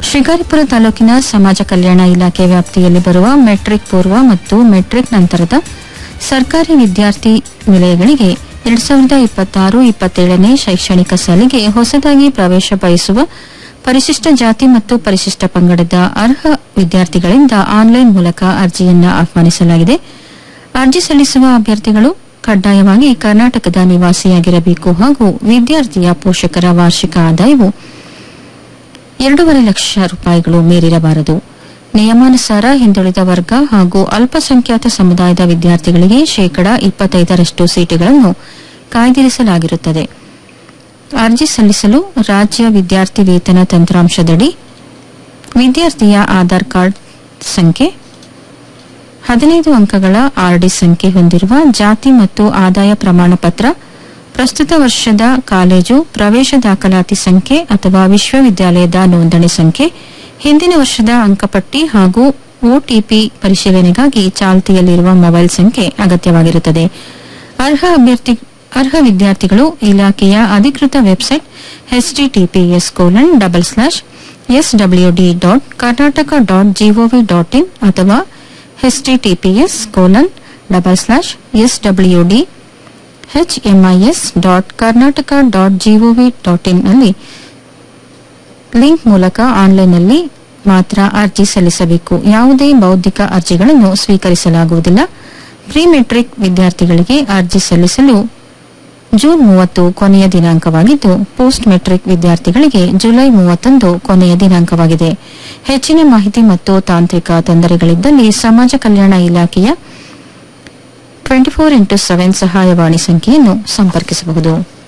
ಶಿಕಾರಿಪುರ ತಾಲೂಕಿನ ಸಮಾಜ ಕಲ್ಯಾಣ ಇಲಾಖೆ ವ್ಯಾಪ್ತಿಯಲ್ಲಿ ಬರುವ ಮೆಟ್ರಿಕ್ ಪೂರ್ವ ಮತ್ತು ಮೆಟ್ರಿಕ್ ನಂತರದ ಸರ್ಕಾರಿ ವಿದ್ಯಾರ್ಥಿ ನಿಲಯಗಳಿಗೆ ಎರಡ್ ಸಾವಿರದ ಇಪ್ಪತ್ತಾರು ಇಪ್ಪತ್ತೇಳನೇ ಶೈಕ್ಷಣಿಕ ಸಾಲಿಗೆ ಹೊಸದಾಗಿ ಪ್ರವೇಶ ಬಯಸುವ ಪರಿಶಿಷ್ಟ ಜಾತಿ ಮತ್ತು ಪರಿಶಿಷ್ಟ ಪಂಗಡದ ಅರ್ಹ ವಿದ್ಯಾರ್ಥಿಗಳಿಂದ ಆನ್ಲೈನ್ ಮೂಲಕ ಅರ್ಜಿಯನ್ನ ಆಹ್ವಾನಿಸಲಾಗಿದೆ ಅರ್ಜಿ ಸಲ್ಲಿಸುವ ಅಭ್ಯರ್ಥಿಗಳು ಕಡ್ಡಾಯವಾಗಿ ಕರ್ನಾಟಕದ ನಿವಾಸಿಯಾಗಿರಬೇಕು ಹಾಗೂ ವಿದ್ಯಾರ್ಥಿಯ ಪೋಷಕರ ವಾರ್ಷಿಕ ಆದಾಯವು ಎರಡೂವರೆ ಲಕ್ಷ ರೂಪಾಯಿಗಳು ಮೀರಿರಬಾರದು ನಿಯಮಾನುಸಾರ ಹಿಂದುಳಿದ ವರ್ಗ ಹಾಗೂ ಅಲ್ಪಸಂಖ್ಯಾತ ಸಮುದಾಯದ ವಿದ್ಯಾರ್ಥಿಗಳಿಗೆ ಶೇಕಡಾ ಇಪ್ಪತ್ತೈದರಷ್ಟು ಸೀಟುಗಳನ್ನು ಕಾಯ್ದಿರಿಸಲಾಗಿರುತ್ತದೆ ಅರ್ಜಿ ಸಲ್ಲಿಸಲು ರಾಜ್ಯ ವಿದ್ಯಾರ್ಥಿ ವೇತನ ತಂತ್ರಾಂಶದಡಿ ವಿದ್ಯಾರ್ಥಿಯ ಆಧಾರ್ ಕಾರ್ಡ್ ಸಂಖ್ಯೆ ಹದಿನೈದು ಅಂಕಗಳ ಆರ್ಡಿ ಸಂಖ್ಯೆ ಹೊಂದಿರುವ ಜಾತಿ ಮತ್ತು ಆದಾಯ ಪ್ರಮಾಣ ಪತ್ರ ಪ್ರಸ್ತುತ ವರ್ಷದ ಕಾಲೇಜು ಪ್ರವೇಶ ದಾಖಲಾತಿ ಸಂಖ್ಯೆ ಅಥವಾ ವಿಶ್ವವಿದ್ಯಾಲಯದ ನೋಂದಣಿ ಸಂಖ್ಯೆ ಹಿಂದಿನ ವರ್ಷದ ಅಂಕಪಟ್ಟಿ ಹಾಗೂ ಒಟಿಪಿ ಪರಿಶೀಲನೆಗಾಗಿ ಚಾಲ್ತಿಯಲ್ಲಿರುವ ಮೊಬೈಲ್ ಸಂಖ್ಯೆ ಅಗತ್ಯವಾಗಿರುತ್ತದೆ ಅರ್ಹ ಅಭ್ಯರ್ಥಿ ಅರ್ಹ ವಿದ್ಯಾರ್ಥಿಗಳು ಇಲಾಖೆಯ ಅಧಿಕೃತ website HTTPS colon double slash SWD dot Karnataka dot GOV dot in ಅಥವಾ HTTPS colon double slash SWD HMIS dot Karnataka dot GOV dot in ನಲ್ಲಿ ಲಿಂಕ್ ಮೂಲಕ ಆನ್ಲೈನ್ನಲ್ಲಿ ಮಾತ್ರ ಅರ್ಜಿ ಸಲ್ಲಿಸಬೇಕು ಯಾವುದೇ ಬೌದ್ಧಿಕ ಅರ್ಜಿಗಳನ್ನು ಸ್ವೀಕರಿಸಲಾಗುವುದಿಲ್ಲ ಪ್ರಿ ಮೆಟ್ರಿಕ್ ವಿದ್ಯಾರ್ಥಿಗಳಿಗೆ ಅರ್ಜಿ ಸಲ್ಲಿಸಲು ಜೂನ್ ಮೂವತ್ತು ಕೊನೆಯ ದಿನಾಂಕವಾಗಿದ್ದು ಪೋಸ್ಟ್ ಮೆಟ್ರಿಕ್ ವಿದ್ಯಾರ್ಥಿಗಳಿಗೆ ಜುಲೈ ಮೂವತ್ತೊಂದು ಕೊನೆಯ ದಿನಾಂಕವಾಗಿದೆ ಹೆಚ್ಚಿನ ಮಾಹಿತಿ ಮತ್ತು ತಾಂತ್ರಿಕ ತೊಂದರೆಗಳಿದ್ದಲ್ಲಿ ಸಮಾಜ ಕಲ್ಯಾಣ ಇಲಾಖೆಯ ಟ್ವೆಂಟಿ ಫೋರ್ ಇಂಟು ಸೆವೆನ್ ಸಹಾಯವಾಣಿ ಸಂಖ್ಯೆಯನ್ನು ಸಂಪರ್ಕಿಸಬಹುದು